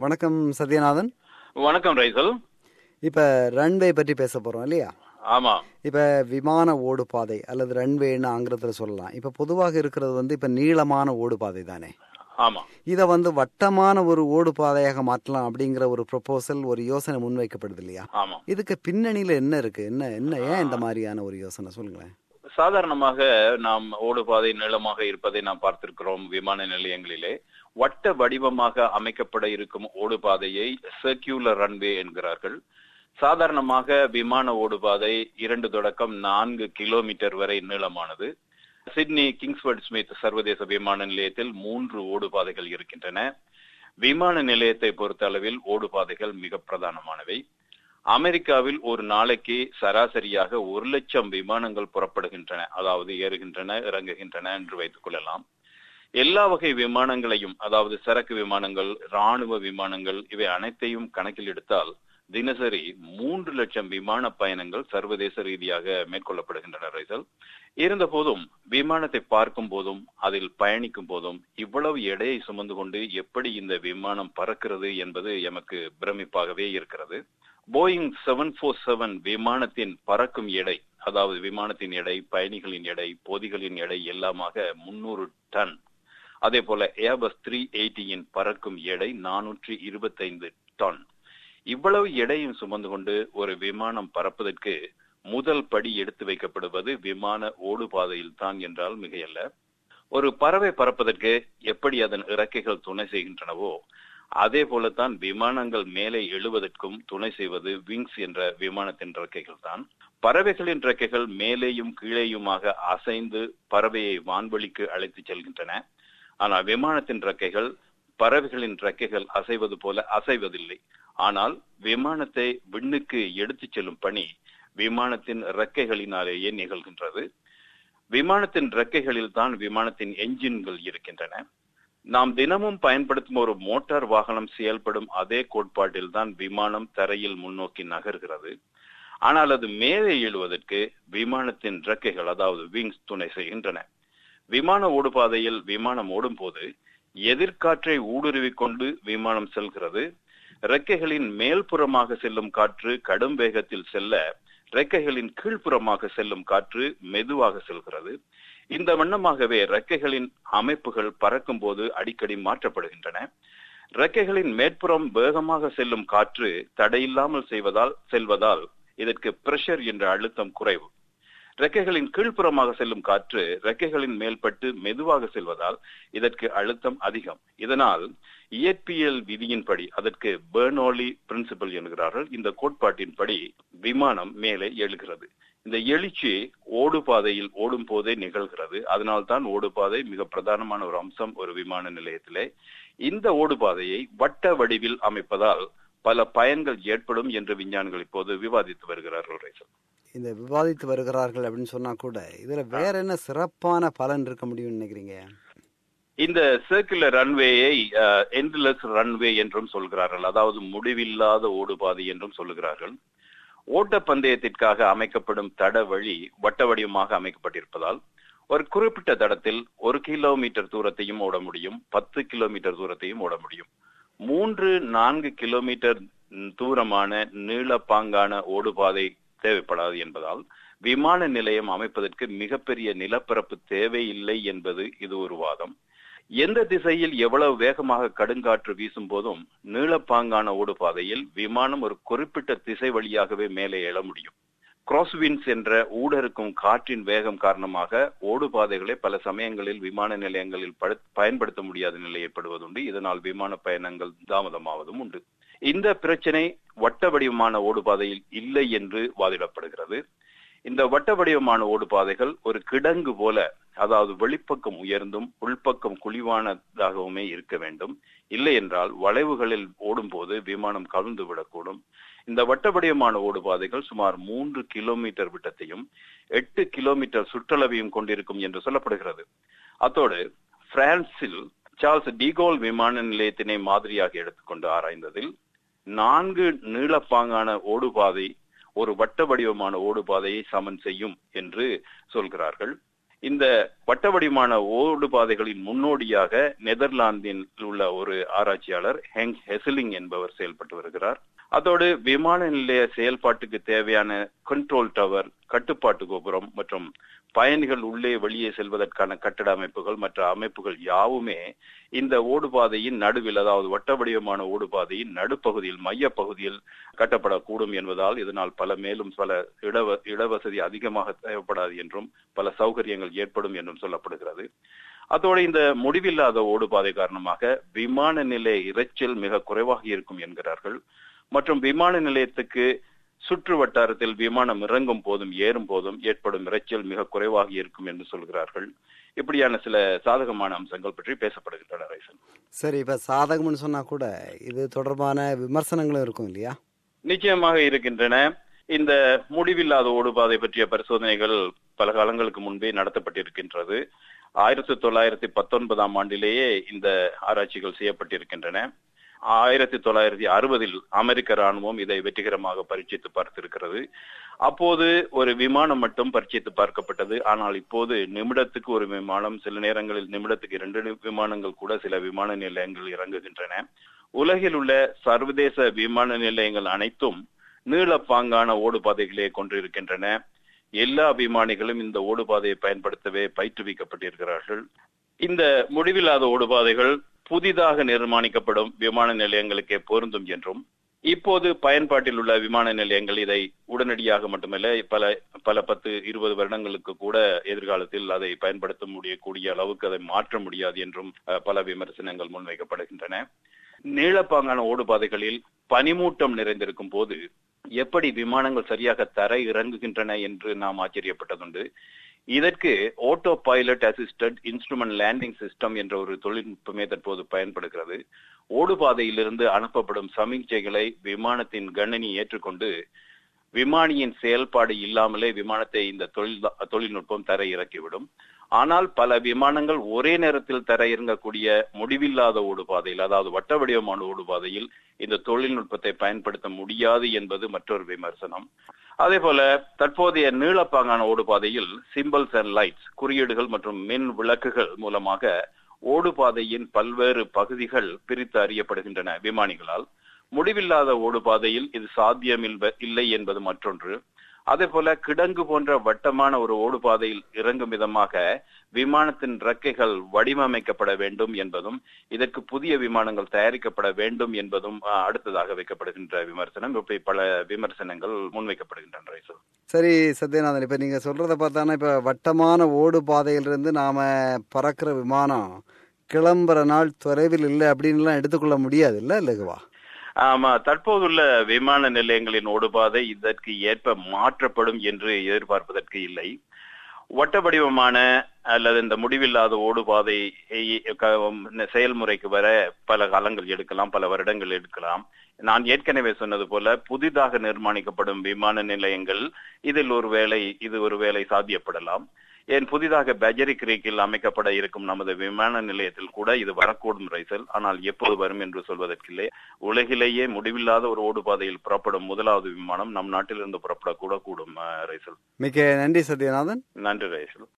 வணக்கம் சத்யநாதன் வணக்கம் ரைசல் இப்ப ரன்வே பற்றி பேச போறோம் இல்லையா ஆமா இப்ப விமான ஓடுபாதை அல்லது ரன்வேன்னு ஆங்கிலத்துல சொல்லலாம் இப்ப பொதுவாக இருக்கிறது வந்து இப்ப நீளமான ஓடுபாதை தானே ஆமா இதை வந்து வட்டமான ஒரு ஓடுபாதையாக மாற்றலாம் அப்படிங்கிற ஒரு ப்ரொபோசல் ஒரு யோசனை முன்வைக்கப்படுது இல்லையா ஆமா இதுக்கு பின்னணியில என்ன இருக்கு என்ன என்ன ஏன் இந்த மாதிரியான ஒரு யோசனை சொல்லுங்களேன் சாதாரணமாக நாம் ஓடுபாதை நீளமாக இருப்பதை நாம் பார்த்திருக்கிறோம் விமான நிலையங்களிலே வட்ட வடிவமாக அமைக்கப்பட இருக்கும் ஓடுபாதையை சர்க்குலர் ரன்வே என்கிறார்கள் சாதாரணமாக விமான ஓடுபாதை இரண்டு தொடக்கம் நான்கு கிலோமீட்டர் வரை நீளமானது சிட்னி கிங்ஸ்வர்ட் ஸ்மித் சர்வதேச விமான நிலையத்தில் மூன்று ஓடுபாதைகள் இருக்கின்றன விமான நிலையத்தை பொறுத்த அளவில் ஓடுபாதைகள் மிக பிரதானமானவை அமெரிக்காவில் ஒரு நாளைக்கு சராசரியாக ஒரு லட்சம் விமானங்கள் புறப்படுகின்றன அதாவது ஏறுகின்றன இறங்குகின்றன என்று வைத்துக் கொள்ளலாம் எல்லா வகை விமானங்களையும் அதாவது சரக்கு விமானங்கள் ராணுவ விமானங்கள் இவை அனைத்தையும் கணக்கில் எடுத்தால் தினசரி மூன்று லட்சம் விமான பயணங்கள் சர்வதேச ரீதியாக மேற்கொள்ளப்படுகின்றன ரைசல் இருந்த போதும் விமானத்தை பார்க்கும் போதும் அதில் பயணிக்கும் போதும் இவ்வளவு எடையை சுமந்து கொண்டு எப்படி இந்த விமானம் பறக்கிறது என்பது எமக்கு பிரமிப்பாகவே இருக்கிறது போயிங் செவன் போர் செவன் விமானத்தின் பறக்கும் எடை அதாவது விமானத்தின் எடை பயணிகளின் எடை பொதிகளின் எடை எல்லாமாக முன்னூறு டன் அதே போல ஏபஸ் த்ரீ எயிட்டியின் பறக்கும் எடை நானூற்றி இருபத்தைந்து டன் இவ்வளவு எடையும் சுமந்து கொண்டு ஒரு விமானம் பறப்பதற்கு முதல் படி எடுத்து வைக்கப்படுவது விமான ஓடுபாதையில் தான் என்றால் மிகையல்ல ஒரு பறவை பறப்பதற்கு எப்படி அதன் இறக்கைகள் துணை செய்கின்றனவோ அதே போலத்தான் விமானங்கள் மேலே எழுவதற்கும் துணை செய்வது விங்ஸ் என்ற விமானத்தின் இறக்கைகள் தான் பறவைகளின் இறக்கைகள் மேலேயும் கீழேயுமாக அசைந்து பறவையை வான்வெளிக்கு அழைத்து செல்கின்றன ஆனால் விமானத்தின் இறக்கைகள் பறவைகளின் இறக்கைகள் அசைவது போல அசைவதில்லை ஆனால் விமானத்தை விண்ணுக்கு எடுத்துச் செல்லும் பணி விமானத்தின் இறக்கைகளினாலேயே நிகழ்கின்றது விமானத்தின் இறக்கைகளில் தான் விமானத்தின் என்ஜின்கள் இருக்கின்றன நாம் தினமும் பயன்படுத்தும் ஒரு மோட்டார் வாகனம் செயல்படும் அதே கோட்பாட்டில் தான் விமானம் தரையில் முன்னோக்கி நகர்கிறது ஆனால் அது மேலே எழுவதற்கு விமானத்தின் இறக்கைகள் அதாவது விங்ஸ் துணை செய்கின்றன விமான ஓடுபாதையில் விமானம் ஓடும் போது எதிர்காற்றை ஊடுருவிக் கொண்டு விமானம் செல்கிறது ரெக்கைகளின் மேல்புறமாக செல்லும் காற்று கடும் வேகத்தில் செல்ல ரெக்கைகளின் கீழ்ப்புறமாக செல்லும் காற்று மெதுவாக செல்கிறது இந்த வண்ணமாகவே ரெக்கைகளின் அமைப்புகள் பறக்கும் போது அடிக்கடி மாற்றப்படுகின்றன ரெக்கைகளின் மேற்புறம் வேகமாக செல்லும் காற்று தடையில்லாமல் செய்வதால் செல்வதால் இதற்கு பிரஷர் என்ற அழுத்தம் குறைவு ரெக்கைகளின் கீழ்ப்புறமாக செல்லும் காற்று ரெக்கைகளின் மேல்பட்டு மெதுவாக செல்வதால் இதற்கு அழுத்தம் அதிகம் இதனால் இயற்பியல் விதியின்படி அதற்கு பெர்னோலி பிரின்சிபல் என்கிறார்கள் இந்த கோட்பாட்டின்படி விமானம் மேலே எழுகிறது இந்த எழுச்சி ஓடுபாதையில் ஓடும் போதே நிகழ்கிறது அதனால்தான் ஓடுபாதை மிக பிரதானமான ஒரு அம்சம் ஒரு விமான நிலையத்திலே இந்த ஓடுபாதையை வட்ட வடிவில் அமைப்பதால் பல பயன்கள் ஏற்படும் என்று விஞ்ஞானிகள் இப்போது விவாதித்து வருகிறார்கள் ரைசல் இந்த விவாதித்து வருகிறார்கள் அப்படின்னு சொன்னா கூட இதுல வேற என்ன சிறப்பான பலன் இருக்க முடியும்னு நினைக்கிறீங்க இந்த சர்க்குலர் ரன்வேயை எண்ட்லெஸ் ரன்வே என்றும் சொல்கிறார்கள் அதாவது முடிவில்லாத ஓடுபாதை என்றும் சொல்லுகிறார்கள் ஓட்ட பந்தயத்திற்காக அமைக்கப்படும் தட வழி வட்ட வடிவமாக அமைக்கப்பட்டிருப்பதால் ஒரு குறிப்பிட்ட தடத்தில் ஒரு கிலோமீட்டர் தூரத்தையும் ஓட முடியும் பத்து கிலோமீட்டர் தூரத்தையும் ஓட முடியும் மூன்று நான்கு கிலோமீட்டர் தூரமான நீளப்பாங்கான ஓடுபாதை தேவைப்படாது என்பதால் விமான நிலையம் அமைப்பதற்கு மிகப்பெரிய நிலப்பரப்பு தேவையில்லை என்பது இது ஒரு வாதம் எந்த திசையில் எவ்வளவு வேகமாக கடுங்காற்று வீசும் போதும் நீளப்பாங்கான ஓடுபாதையில் விமானம் ஒரு குறிப்பிட்ட திசை வழியாகவே மேலே எழ முடியும் கிராஸ்வின்ஸ் என்ற ஊடருக்கும் காற்றின் வேகம் காரணமாக ஓடுபாதைகளை பல சமயங்களில் விமான நிலையங்களில் பயன்படுத்த முடியாத நிலை ஏற்படுவதுண்டு இதனால் விமான பயணங்கள் தாமதமாவதும் உண்டு இந்த பிரச்சனை வட்ட வடிவமான ஓடுபாதையில் இல்லை என்று வாதிடப்படுகிறது இந்த வட்ட வடிவமான ஓடுபாதைகள் ஒரு கிடங்கு போல அதாவது வெளிப்பக்கம் உயர்ந்தும் உள்பக்கம் குழிவானதாகவுமே இருக்க வேண்டும் இல்லை என்றால் வளைவுகளில் ஓடும்போது விமானம் கவிழ்ந்து விடக்கூடும் இந்த வட்ட வடிவமான ஓடுபாதைகள் சுமார் மூன்று கிலோமீட்டர் விட்டத்தையும் எட்டு கிலோமீட்டர் சுற்றளவையும் கொண்டிருக்கும் என்று சொல்லப்படுகிறது அத்தோடு பிரான்சில் சார்ல்ஸ் டிகோல் விமான நிலையத்தினை மாதிரியாக எடுத்துக்கொண்டு ஆராய்ந்ததில் நான்கு நீளப்பாங்கான ஓடுபாதை ஒரு வட்ட வடிவமான ஓடுபாதையை சமன் செய்யும் என்று சொல்கிறார்கள் இந்த வட்ட வடிவமான ஓடு பாதைகளின் முன்னோடியாக நெதர்லாந்தில் உள்ள ஒரு ஆராய்ச்சியாளர் ஹெங் ஹெசலிங் என்பவர் செயல்பட்டு வருகிறார் அதோடு விமான நிலைய செயல்பாட்டுக்கு தேவையான கண்ட்ரோல் டவர் கட்டுப்பாட்டு கோபுரம் மற்றும் பயணிகள் உள்ளே வெளியே செல்வதற்கான கட்டட அமைப்புகள் மற்ற அமைப்புகள் யாவுமே இந்த ஓடுபாதையின் நடுவில் அதாவது வட்ட வடிவமான ஓடுபாதையின் நடுப்பகுதியில் மையப்பகுதியில் கட்டப்படக்கூடும் என்பதால் இதனால் பல மேலும் பல இடவ இடவசதி அதிகமாக தேவைப்படாது என்றும் பல சௌகரியங்கள் ஏற்படும் என்றும் சொல்லப்படுகிறது அதோடு இந்த முடிவில்லாத ஓடுபாதை காரணமாக விமான நிலைய இரைச்சல் மிக குறைவாக இருக்கும் என்கிறார்கள் மற்றும் விமான நிலையத்துக்கு சுற்று வட்டாரத்தில் விமானம் இறங்கும் போதும் ஏறும் போதும் ஏற்படும் இரைச்சல் மிக குறைவாக இருக்கும் என்று சொல்கிறார்கள் இப்படியான சில சாதகமான அம்சங்கள் பற்றி பேசப்படுகின்றன ரைசன் சரி இப்ப சாதகம்னு சொன்னா கூட இது தொடர்பான விமர்சனங்களும் இருக்கும் இல்லையா நிச்சயமாக இருக்கின்றன இந்த முடிவில்லாத ஓடுபாதை பற்றிய பரிசோதனைகள் பல காலங்களுக்கு முன்பே நடத்தப்பட்டிருக்கின்றது ஆயிரத்தி தொள்ளாயிரத்தி பத்தொன்பதாம் ஆண்டிலேயே இந்த ஆராய்ச்சிகள் செய்யப்பட்டிருக்கின்றன ஆயிரத்தி தொள்ளாயிரத்தி அறுபதில் அமெரிக்க ராணுவம் இதை வெற்றிகரமாக பரீட்சித்து பார்த்திருக்கிறது அப்போது ஒரு விமானம் மட்டும் பரீட்சித்து பார்க்கப்பட்டது ஆனால் இப்போது நிமிடத்துக்கு ஒரு விமானம் சில நேரங்களில் நிமிடத்துக்கு இரண்டு விமானங்கள் கூட சில விமான நிலையங்கள் இறங்குகின்றன உலகில் உள்ள சர்வதேச விமான நிலையங்கள் அனைத்தும் நீளப்பாங்கான ஓடுபாதைகளே கொண்டிருக்கின்றன எல்லா விமானிகளும் இந்த ஓடுபாதையை பயன்படுத்தவே பயிற்றுவிக்கப்பட்டிருக்கிறார்கள் இந்த முடிவில்லாத ஓடுபாதைகள் புதிதாக நிர்மாணிக்கப்படும் விமான நிலையங்களுக்கே பொருந்தும் என்றும் இப்போது பயன்பாட்டில் உள்ள விமான நிலையங்கள் இதை உடனடியாக மட்டுமல்ல பல பல பத்து இருபது வருடங்களுக்கு கூட எதிர்காலத்தில் அதை பயன்படுத்த முடியக்கூடிய அளவுக்கு அதை மாற்ற முடியாது என்றும் பல விமர்சனங்கள் முன்வைக்கப்படுகின்றன நீளப்பாங்கான ஓடுபாதைகளில் பனிமூட்டம் நிறைந்திருக்கும் போது எப்படி விமானங்கள் சரியாக தரை இறங்குகின்றன என்று நாம் ஆச்சரியப்பட்டதுண்டு இதற்கு auto pilot assisted instrument landing system என்ற ஒரு தொழில்நுட்பமே தற்போது பயன்படுகிறது ஓடுபாதையிலிருந்து அனுப்பப்படும் சமிக்ஞைகளை விமானத்தின் கணினி ஏற்றுக்கொண்டு விமானியின் செயல்பாடு இல்லாமலே விமானத்தை இந்த தொழில் தொழில்நுட்பம் தர இறக்கிவிடும் ஆனால் பல விமானங்கள் ஒரே நேரத்தில் தர இறங்கக்கூடிய முடிவில்லாத ஓடுபாதையில் அதாவது வட்ட வடிவமான ஓடுபாதையில் இந்த தொழில்நுட்பத்தை பயன்படுத்த முடியாது என்பது மற்றொரு விமர்சனம் அதே போல தற்போதைய நீளப்பாங்கான ஓடுபாதையில் சிம்பிள்ஸ் அண்ட் லைட்ஸ் குறியீடுகள் மற்றும் மின் விளக்குகள் மூலமாக ஓடுபாதையின் பல்வேறு பகுதிகள் பிரித்து அறியப்படுகின்றன விமானிகளால் முடிவில்லாத ஓடுபாதையில் இது சாத்தியம் இல்லை என்பது மற்றொன்று அதே போல கிடங்கு போன்ற வட்டமான ஒரு ஓடுபாதையில் இறங்கும் விதமாக விமானத்தின் ரெக்கைகள் வடிவமைக்கப்பட வேண்டும் என்பதும் இதற்கு புதிய விமானங்கள் தயாரிக்கப்பட வேண்டும் என்பதும் அடுத்ததாக வைக்கப்படுகின்ற விமர்சனம் இப்படி பல விமர்சனங்கள் முன்வைக்கப்படுகின்றன சரி சத்யநாதன் இப்ப நீங்க சொல்றத பார்த்தானா இப்ப வட்டமான ஓடு பாதையிலிருந்து நாம பறக்கிற விமானம் கிளம்புற நாள் தொலைவில் இல்லை அப்படின்லாம் எடுத்துக்கொள்ள முடியாது இல்ல இல்லைவா ஆமா தற்போதுள்ள விமான நிலையங்களின் ஓடுபாதை இதற்கு ஏற்ப மாற்றப்படும் என்று எதிர்பார்ப்பதற்கு இல்லை வட்ட வடிவமான அல்லது இந்த முடிவில்லாத ஓடுபாதை செயல்முறைக்கு வர பல காலங்கள் எடுக்கலாம் பல வருடங்கள் எடுக்கலாம் நான் ஏற்கனவே சொன்னது போல புதிதாக நிர்மாணிக்கப்படும் விமான நிலையங்கள் இதில் ஒரு வேலை இது ஒரு வேலை சாத்தியப்படலாம் ஏன் புதிதாக பெஜரி கிரீக்கில் அமைக்கப்பட இருக்கும் நமது விமான நிலையத்தில் கூட இது வரக்கூடும் ரைசல் ஆனால் எப்போது வரும் என்று சொல்வதற்கில்லை உலகிலேயே முடிவில்லாத ஒரு ஓடுபாதையில் புறப்படும் முதலாவது விமானம் நம் நாட்டிலிருந்து புறப்படக்கூட கூடும் ரைசல் மிக நன்றி சத்யநாதன் நன்றி ரைசல்